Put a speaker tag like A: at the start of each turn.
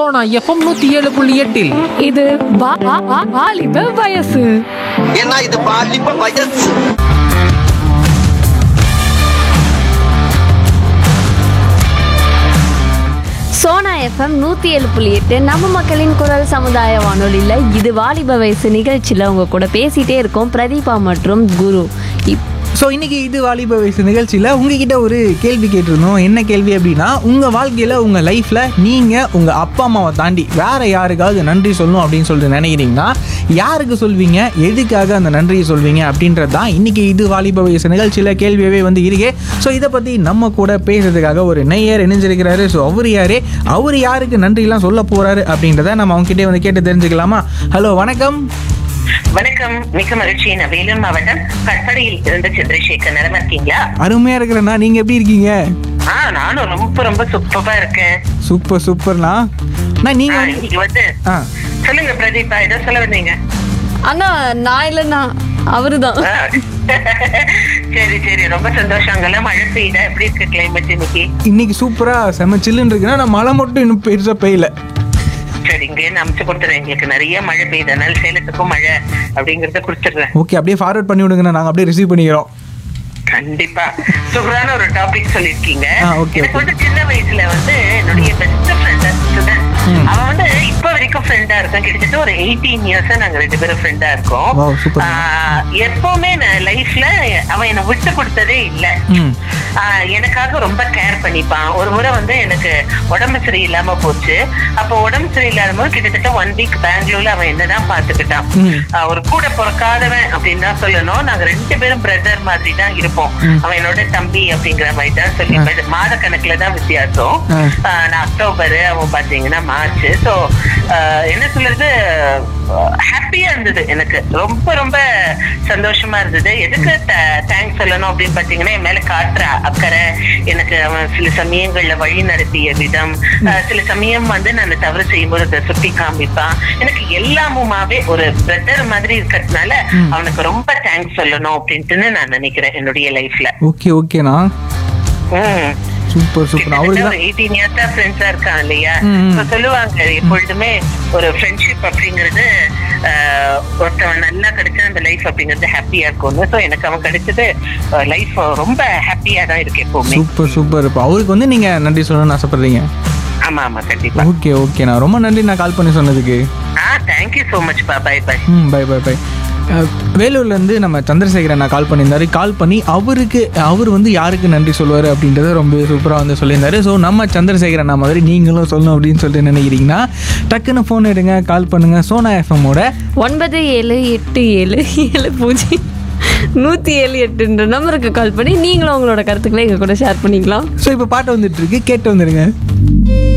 A: Sona FM நூத்தி ஏழு புள்ளி எட்டில்
B: இது வா- வா- வா- வாலிப வயசு
C: ஏன்னா இது பாலிப்ப வயசு
D: சோனா எஃப்எம் நூற்றி ஏழு புள்ளி எட்டு நம்ம மக்களின் குரல் சமுதாய வானொலியில் இது வாலிப வயசு நிகழ்ச்சியில் உங்க கூட பேசிட்டே இருக்கோம் பிரதீபா மற்றும் குரு இப்
E: ஸோ இன்னைக்கு இது வாலிப வயசு நிகழ்ச்சியில் உங்ககிட்ட ஒரு கேள்வி கேட்டிருந்தோம் என்ன கேள்வி அப்படின்னா உங்கள் வாழ்க்கையில் உங்கள் லைஃப்பில் நீங்கள் உங்கள் அப்பா அம்மாவை தாண்டி வேற யாருக்காவது நன்றி சொல்லணும் அப்படின்னு சொல்லிட்டு நினைக்கிறீங்கன்னா யாருக்கு சொல்வீங்க எதுக்காக அந்த நன்றியை சொல்வீங்க அப்படின்றது தான் இன்னைக்கு இது வாலிப வயசு நிகழ்ச்சியில் கேள்வியவே வந்து இருக்கே ஸோ இதை பற்றி நம்ம கூட பேசுறதுக்காக ஒரு நெய்யர் இணைஞ்சிருக்கிறாரு ஸோ அவர் யாரு அவர் யாருக்கு நன்றிலாம் சொல்ல போறாரு அப்படின்றத நம்ம அவங்ககிட்ட வந்து கேட்டு தெரிஞ்சுக்கலாமா ஹலோ வணக்கம்
F: வணக்கம் மிக்க மகிழ்ச்சி நான் வேலூர் மாவட்டம் கட்படியில் இருந்து சந்திரசேகர் நிலமா இருக்கீங்களா
E: அருமையாக இருக்கிறேண்ணா நீங்கள் எப்படி இருக்கீங்க
F: ஆ நானும் ரொம்ப ரொம்ப சூப்பரா இருக்கேன்
E: சூப்பர் சூப்பர்ண்ணா அண்ணா
F: ஆ,
E: நீங்கள்
F: இன்னைக்கு வந்து
E: ஆ
F: சொல்லுங்க பிரதீபா ஏதோ சொல்ல வந்தீங்க
D: அண்ணா நான் இல்லைண்ணா அவரு தான்
F: ஆ. சரி சரி ரொம்ப சந்தோஷம் அங்கெல்லாம் மழை பெய்யுதா எப்படி இருக்கு கிளைமேட் இன்னைக்கு
E: இன்னைக்கு சூப்பரா செம சில்லுன்னு இருக்குன்னா நான் மழை மட்டும் இன்னும் பெருசா பெய்யல
F: சரி இங்கே நான் அமுச்சு கொடுத்துறேன் எங்களுக்கு நிறைய மழை பெய்யுது அதனால சேலத்துக்கும் மழை அப்படிங்கறத கொடுத்துடுறேன்
E: ஓகே அப்படியே ஃபார்வர்ட் பண்ணி விடுங்கண்ணா நாங்கள் அப்படியே ரிசீவ் பண்ணிக்கிறோம்
F: கண்டிப்பா சூப்பரான ஒரு டாபிக் சொல்லிருக்கீங்க
E: ஆ, okay,
F: எனக்கு
E: okay.
F: வந்து சின்ன வயசுல வந்து என்னுடைய பெஸ்ட் ஃப்ரெண்ட் சுதன்
E: ம்.
F: அவன் வந்து இப்ப வரைக்கும் ஃப்ரெண்டா இருக்கோம் கிட்டத்தட்ட ஒரு எயிட்டீன் இயர்ஸ் நாங்க ரெண்டு பேரும் ஃப்ரெண்டா இருக்கோம்
E: Wow, super.
F: ஆ, எப்பவுமே நான் லைஃப்ல அவன் என்ன விட்டு கொடுத்ததே இல்ல
E: ம்
F: ஆ, எனக்காக ரொம்ப கேர் பண்ணிப்பான் ஒரு முறை வந்து எனக்கு உடம்பு சரியில்லாம போச்சு அப்போ உடம்பு சரியில்லாத போது கிட்டத்தட்ட ஒன் வீக் பெங்களூர்ல அவன் என்னதான் பாத்துக்கிட்டான்
E: ம்.
F: ஆ, ஒரு கூட பிறக்காதவன் அப்படின்னு தான் சொல்லணும் நாங்க ரெண்டு பேரும் பிரதர் மாதிரி தான் இருப்போம்
E: ம்.
F: அவன் என்னோட தம்பி அப்படிங்கிற மாதிரி தான் சொல்லி மாத கணக்குல தான் வித்தியாசம்
E: ஆ.
F: ஆ, நான் அக்டோபர் அவன் பாத்தீங்கன்னா மார்ச் சோ என்ன சொல்றது ஹாப்பியா இருந்தது எனக்கு ரொம்ப ரொம்ப சந்தோஷமா இருந்தது எதுக்கு தேங்க்ஸ் சொல்லணும் அப்படின்னு பாத்தீங்கன்னா என் மேல காட்டுற அக்கறை எனக்கு அவன் சில சமயங்கள்ல வழி நடத்திய விதம் ஆஹ் சில சமயம் வந்து நான் தவறு செய்யும்போது அதை சுட்டி காமிப்பான் எனக்கு எல்லாமுமாவே ஒரு பிரதர் மாதிரி இருக்கிறதுனால அவனுக்கு ரொம்ப தேங்க்ஸ் சொல்லணும் அப்படின்ட்டு நான் நினைக்கிறேன் என்னுடைய லைஃப்ல
E: ஓகே ஓகேண்ணா
F: உம்
E: சூப்பர் சூப்பர் அவருக்கு தான்
F: எயிட்டீன் இயர்ஸா ஃப்ரெண்ட்ஸா இருக்கான் இல்லையா
E: ம், ம்.
F: So சொல்லுவாங்க எப்பொழுதுமே ஒரு ஃப்ரெண்ட்ஷிப் அப்படிங்கிறது ஆஹ், ஒருத்தவன் நல்லா கிடைச்சா அந்த லைஃப் அப்படிங்கிறது ஹாப்பியா இருக்கும்னு ஸோ எனக்கு அவன் கிடைச்சது லைஃப் ரொம்ப ஹாப்பியா தான் இருக்கு எப்பவுமே
E: சூப்பர் சூப்பர் இப்போ அவருக்கு வந்து நீங்க நன்றி சொல்லணும்னு ஆசைப்படுறீங்க
F: ஆமா ஆமா கண்டிப்பா
E: ஓகே ஓகேண்ணா ரொம்ப நன்றி நான் கால் பண்ணி சொன்னதுக்கு
F: ஆ தேங்க்யூ ஸோ மச் பா பை பை
E: ம் பை பை பை வேலூர்லேருந்து நம்ம சந்திரசேகரன் நான் கால் பண்ணியிருந்தாரு கால் பண்ணி அவருக்கு அவர் வந்து யாருக்கு நன்றி சொல்லுவார் அப்படின்றத ரொம்ப சூப்பராக வந்து சொல்லியிருந்தாரு ஸோ நம்ம சந்திரசேகரன் மாதிரி நீங்களும் சொல்லணும் அப்படின்னு சொல்லிட்டு நினைக்கிறீங்கன்னா டக்குன்னு ஃபோன் எடுங்க கால் பண்ணுங்கள் சோனா எஃப்எம்மோட
D: ஒன்பது ஏழு எட்டு ஏழு ஏழு பூஜ்ஜியம் நூற்றி ஏழு எட்டுன்ற நம்பருக்கு கால் பண்ணி நீங்களும் உங்களோட கருத்துக்களை எங்கள் கூட ஷேர் பண்ணிக்கலாம்
E: ஸோ இப்போ பாட்டு வந்துட்டு இருக்கு கேட்டு வந்துடுங்க